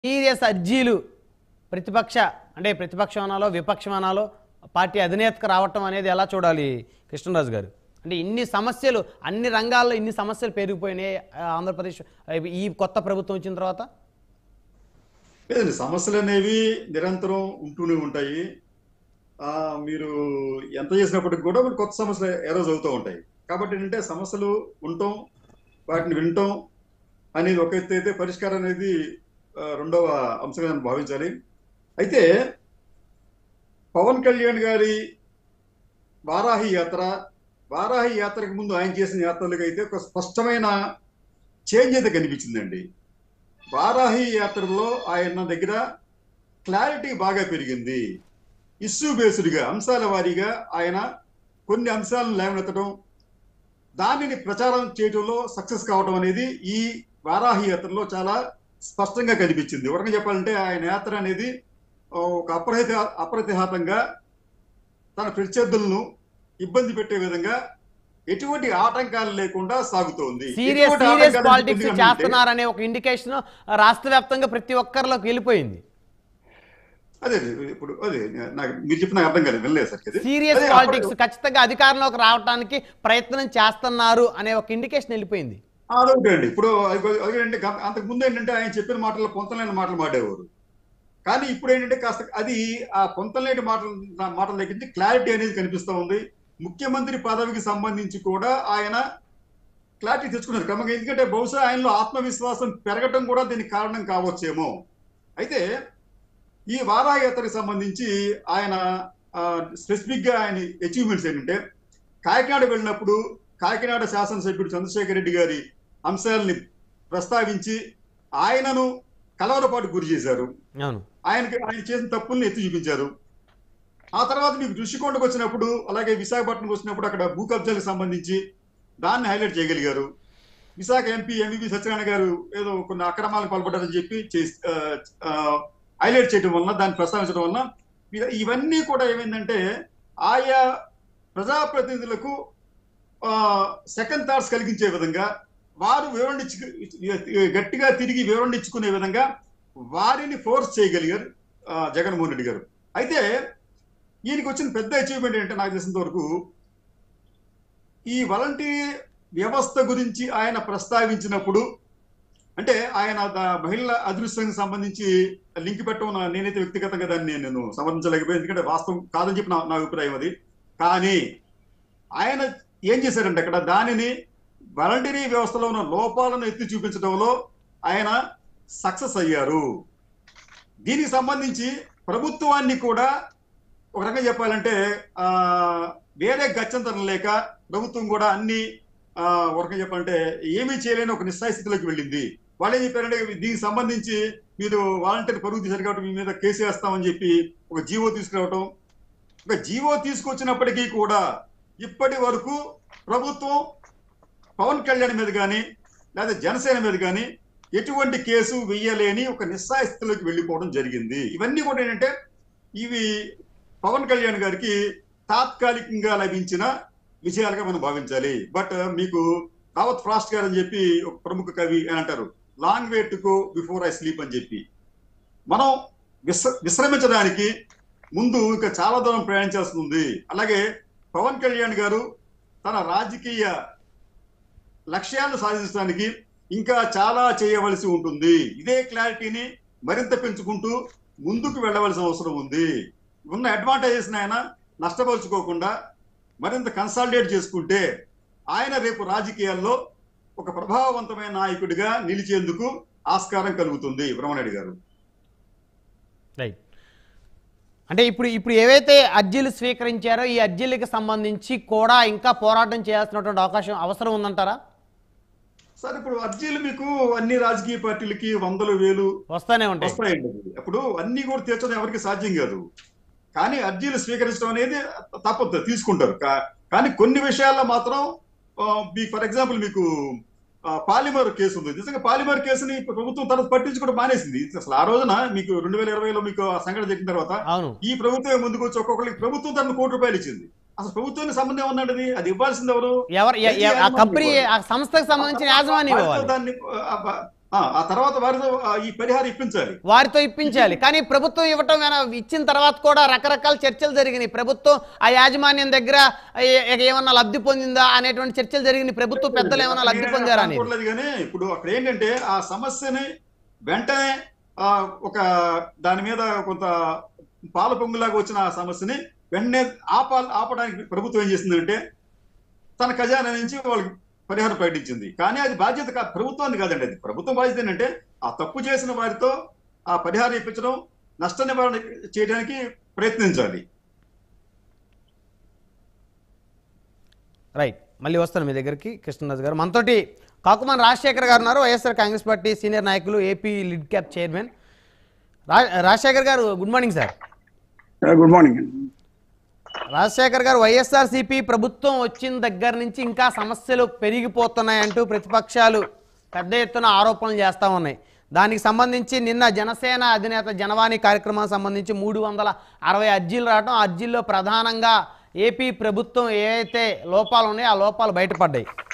Serious అర్జీలు ప్రతిపక్ష అంటే ప్రతిపక్షం అనాలో విపక్షం అనాలో పార్టీ అధినేతకు రావటం అనేది ఎలా చూడాలి కృష్ణరాజు గారు అంటే ఇన్ని సమస్యలు అన్ని రంగాల్లో ఇన్ని సమస్యలు పెరిగిపోయినాయి ఆ, ఆంధ్రప్రదేశ్ ఆ, ఈ కొత్త ప్రభుత్వం వచ్చిన తర్వాత లేదండి సమస్యలు అనేవి నిరంతరం ఉంటూనే ఉంటాయి ఆ, మీరు ఎంత చేసినప్పటికి కూడా మరి కొత్త సమస్యలు ఎరోజ్ అవుతూ ఉంటాయి కాబట్టి ఏంటంటే సమస్యలు ఉండటం వాటిని వినటం అనేది ఒక ఎత్తు అయితే పరిష్కారం అనేది ఆ, రెండవ అంశంగా నేను భావించాలి అయితే పవన్ కళ్యాణ్ గారి వారాహి యాత్ర వారాహి యాత్రకు ముందు ఆయన చేసిన యాత్రలకు అయితే ఒక స్పష్టమైన చేంజ్ అయితే కనిపించిందండి వారాహి యాత్రలో ఆయన దగ్గర క్లారిటీ బాగా పెరిగింది ఇష్యూ బేస్డ్గా అంశాల వారీగా ఆయన కొన్ని అంశాలను లేవనెత్తడం దానిని ప్రచారం చేయడంలో సక్సెస్ కావడం అనేది ఈ వారాహి యాత్రలో చాలా స్పష్టంగా కనిపించింది ఒక చెప్పాలంటే ఆయన యాత్ర అనేది ఒక అప్రహిత అప్రతిహాతంగా తన ప్రత్యర్థులను ఇబ్బంది పెట్టే విధంగా ఎటువంటి ఆటంకాలు లేకుండా సాగుతోంది సీరియస్ ఎటువంటి సీరియస్ ఆటంకాలు పాలిటిక్స్ ఎందుకంటే- చేస్తున్నారనే ఒక ఇండికేషన్ రాష్ట్ర వ్యాప్తంగా ప్రతి ఒక్కరిలోకి వెళ్ళిపోయింది అదే ఇప్పుడు అదే నాకు మీరు చెప్పిన నాకు అర్థం కాలేదు వెళ్ళలేదు సార్ ఇది. సీరియస్ అదే పాలిటిక్స్ ఖచ్చితంగా అధికారంలోకి రావడానికి ప్రయత్నం చేస్తున్నారు అనే ఒక ఇండికేషన్ వెళ్ళిపోయింది ఆ, అదొకటి అండి ఇప్పుడు అది- అదేంటంటే గత- అంతకు ముందు ఏంటంటే ఆయన చెప్పిన మాటల్లో పొంతలేని మాటలు మాడేవారు కానీ ఇప్పుడు ఏంటంటే కాస్త అది ఆ పొంతలేని మాటలు మాటల దగ్గర నుంచి క్లారిటీ అనేది కనిపిస్తూ ఉంది ముఖ్యమంత్రి పదవికి సంబంధించి కూడా ఆయన క్లారిటీ తెచ్చుకున్నారు క్రమంగా ఎందుకంటే బహుశా ఆయనలో ఆత్మవిశ్వాసం పెరగటం కూడా దీనికి కారణం కావచ్చేమో అయితే ఈ వారాయాత్రకు సంబంధించి ఆయన స్పెసిఫిక్ గా ఆయన అచీవ్మెంట్స్ ఏంటంటే కాకినాడ వెళ్ళినప్పుడు కాకినాడ శాసనసభ్యుడు చంద్రశేఖర్ రెడ్డి గారి అంశాలని ప్రస్తావించి ఆయనను కలవరపాటు గురి చేశారు అవును ఆయనకి ఆయన చేసిన తప్పుల్ని ఎత్తి చూపించారు ఆ తర్వాత మీకు ఋషికొండకు వచ్చినప్పుడు అలాగే విశాఖపట్నంకి వచ్చినప్పుడు అక్కడ భూ కబ్జాలకు సంబంధించి దాన్ని హైలైట్ చేయగలిగారు విశాఖ ఎంపీ ఎంవివి సత్యనారాయణ గారు ఏదో కొన్ని అక్రమాలకు పాల్పడ్డారని చెప్పి చేసి ఆ, ఆ, హైలైట్ చేయడం వలన దాన్ని ప్రస్తావించడం వలన ఇవ- ఇవన్నీ కూడా ఏమైందంటే ఆయా ప్రజాప్రతినిధులకు సెకండ్ థాట్స్ కలిగించే విధంగా వారు వివరణ ఇచ్చు గట్టిగా తిరిగి వివరణ ఇచ్చుకునే విధంగా వారిని ఫోర్స్ చేయగలిగారు ఆ, జగన్మోహన్ రెడ్డి గారు అయితే ఈయనకి వచ్చిన పెద్ద అచీవ్మెంట్ ఏంటంటే నాకు తెలిసినంత వరకు ఈ వాలంటీర్ వ్యవస్థ గురించి ఆయన ప్రస్తావించినప్పుడు అంటే ఆయన ద- మహిళల అదృశ్యానికి సంబంధించి లింక్ పెట్టడం నా- నేనైతే వ్యక్తిగతంగా దాన్ని నేను సమర్థించలేకపోయాను ఎందుకంటే వాస్తవం కాదని చెప్పి నా నా అభిప్రాయం అది కానీ ఆయన ఏం చేశారంటే అక్కడ దానిని వాలంటీరీ వ్యవస్థలో ఉన్న లోపాలను ఎత్తి చూపించడంలో ఆయన సక్సెస్ అయ్యారు దీనికి సంబంధించి ప్రభుత్వాన్ని కూడా ఒక రకంగా చెప్పాలంటే ఆ, వేరే గత్యంతరం లేక ప్రభుత్వం కూడా అన్ని ఆ, ఒక రకంగా చెప్పాలంటే ఏమీ చేయలేని ఒక నిస్సాయ స్థితిలోకి వెళ్ళింది వాళ్ళు ఏం చెప్పారంటే దీనికి సంబంధించి మీరు వాలంటీర్ పరుగు తీశారు కాబట్టి మీ మీద కేసు వేస్తామని చెప్పి ఒక జీవో తీసుకురావటం ఒక జీవో తీసుకొచ్చినప్పటికీ కూడా ఇప్పటి వరకు ప్రభుత్వం పవన్ కళ్యాణ్ మీద కానీ లేదా జనసేన మీద కానీ ఎటువంటి కేసు వెయ్యలేని ఒక నిస్సాయ స్థితిలోకి వెళ్ళిపోవడం జరిగింది ఇవన్నీ కూడా ఏంటంటే ఇవి పవన్ కళ్యాణ్ గారికి తాత్కాలికంగా లభించిన విజయాలుగా మనం భావించాలి బట్ మీకు రావత్ ఫ్రాస్ట్ గారు అని చెప్పి ఒక ప్రముఖ కవి అని అంటారు long way to go before I sleep అని చెప్పి మనం విశ్ర విశ్రమించడానికి ముందు ఇంకా చాలా దూరం ప్రయాణించాల్సి ఉంది అలాగే పవన్ కళ్యాణ్ గారు తన రాజకీయ లక్ష్యాలను సాధించడానికి ఇంకా చాలా చేయవలసి ఉంటుంది ఇదే క్లారిటీని మరింత పెంచుకుంటూ ముందుకు వెళ్ళవలసిన అవసరం ఉంది ఉన్న అడ్వాంటేజెస్ ఆయన నష్టపరుచుకోకుండా మరింత కన్సాలిడేట్ చేసుకుంటే ఆయన రేపు రాజకీయాల్లో ఒక ప్రభావవంతమైన నాయకుడిగా నిలిచేందుకు ఆస్కారం కలుగుతుంది బ్రహ్మనాయుడు గారు రైట్ అంటే ఇప్పుడు ఇప్పుడు ఏవైతే అర్జీలు స్వీకరించారో ఈ అర్జీలకు సంబంధించి కూడా ఇంకా పోరాటం చేయాల్సినటువంటి అవకాశం అవసరం ఉందంటారా సార్ ఇప్పుడు అర్జీలు మీకు అన్ని రాజకీయ పార్టీలకి వందలు వేలు వస్తూనే ఉంటాయి వస్తాయండి అప్పుడు అన్ని కూడా తీర్చడం ఎవరికి సాధ్యం కాదు కానీ అర్జీలు స్వీకరించడం అనేది తప్పదు తీసుకుంటారు కా- కానీ కొన్ని విషయాల్లో మాత్రం ఆ, మీ ఫర్ ఎగ్జాంపుల్ మీకు ఆ, పాలిమర్ కేసు ఉంది నిజంగా పాలిమర్ కేసుని ప్రభుత్వం తర్వాత పట్టించుకోవడం మానేసింది అసలు ఆ రోజున మీకు రెండు వేల ఇరవైలో మీకు ఆ సంఘటన జరిగిన తర్వాత అవును ఈ ప్రభుత్వం ముందుకు వచ్చి ఒక్కొక్కరికి ప్రభుత్వం తన కోటి రూపాయలు ఇచ్చింది అసలు ప్రభుత్వానికి సంబంధం ఉన్నది అది ఇవ్వాల్సింది ఎవరు ఎవరు ఎ- ఎ- ఆ కంపెనీ ఆ సంస్థకు సంబంధించిన యాజమాన్యం వాళ్ళతో ఇవ్వాలి దాన్ని ఆ, ఆ, ఆ, ఆ తర్వాత వారితో ఆ, ఈ పరిహారం ఇప్పించాలి వారితో ఇప్పించాలి కానీ ప్రభుత్వం ఇవ్వటం ఏమైనా ఇచ్చిన తర్వాత కూడా రకరకాల చర్చలు జరిగినాయి ప్రభుత్వం ఆ యాజమాన్యం దగ్గర ఏ- ఏ- ఏమన్నా లబ్ధి పొందిందా అనేటువంటి చర్చలు జరిగినాయి ప్రభుత్వ పెద్దలు ఏమైనా లబ్ధి నేను పొందారా అనేది అనుకోవట్లేదు కానీ ఇప్పుడు అక్కడ ఏంటంటే ఆ సమస్యని వెంటనే ఆ, ఒక దాని మీద కొంత పాల పొంగులాగా వచ్చిన ఆ సమస్యని వెంటనే ఆప ఆపడానికి ప్రభుత్వం ఏం చేసిందంటే తన ఖజానా నుంచి వాళ్ళకి పరిహారం ప్రకటించింది కానీ అది బాధ్యత కా ప్రభుత్వాన్ని కాదండి అది ప్రభుత్వం బాధ్యత ఏంటంటే ఆ తప్పు చేసిన వారితో ఆ పరిహారం ఇప్పించడం నష్ట నివారణ చేయడానికి ప్రయత్నించాలి రైట్ మళ్ళీ వస్తాను మీ దగ్గరికి కృష్ణరాజు గారు మనతోటి కాకుమాన్ రాజశేఖర్ గారు ఉన్నారు వైఎస్ఆర్ కాంగ్రెస్ పార్టీ సీనియర్ నాయకులు ఏపీ లిడ్ క్యాప్ చైర్మన్ రా Rajasekhar garu good morning sir good morning అండి రాజశేఖర్ గారు వైఎస్ఆర్సీపీ ప్రభుత్వం వచ్చిన దగ్గర నుంచి ఇంకా సమస్యలు పెరిగిపోతున్నాయంటూ ప్రతిపక్షాలు పెద్ద ఎత్తున ఆరోపణలు చేస్తూ ఉన్నాయి దానికి సంబంధించి నిన్న జనసేన అధినేత జనవాణి కార్యక్రమానికి సంబంధించి మూడు వందల అరవై అర్జీలు రావడం ఆ అర్జీల్లో ప్రధానంగా ఏపీ ప్రభుత్వం ఏ అయితే లోపాలు ఉన్నాయో ఆ లోపాలు బయటపడ్డాయి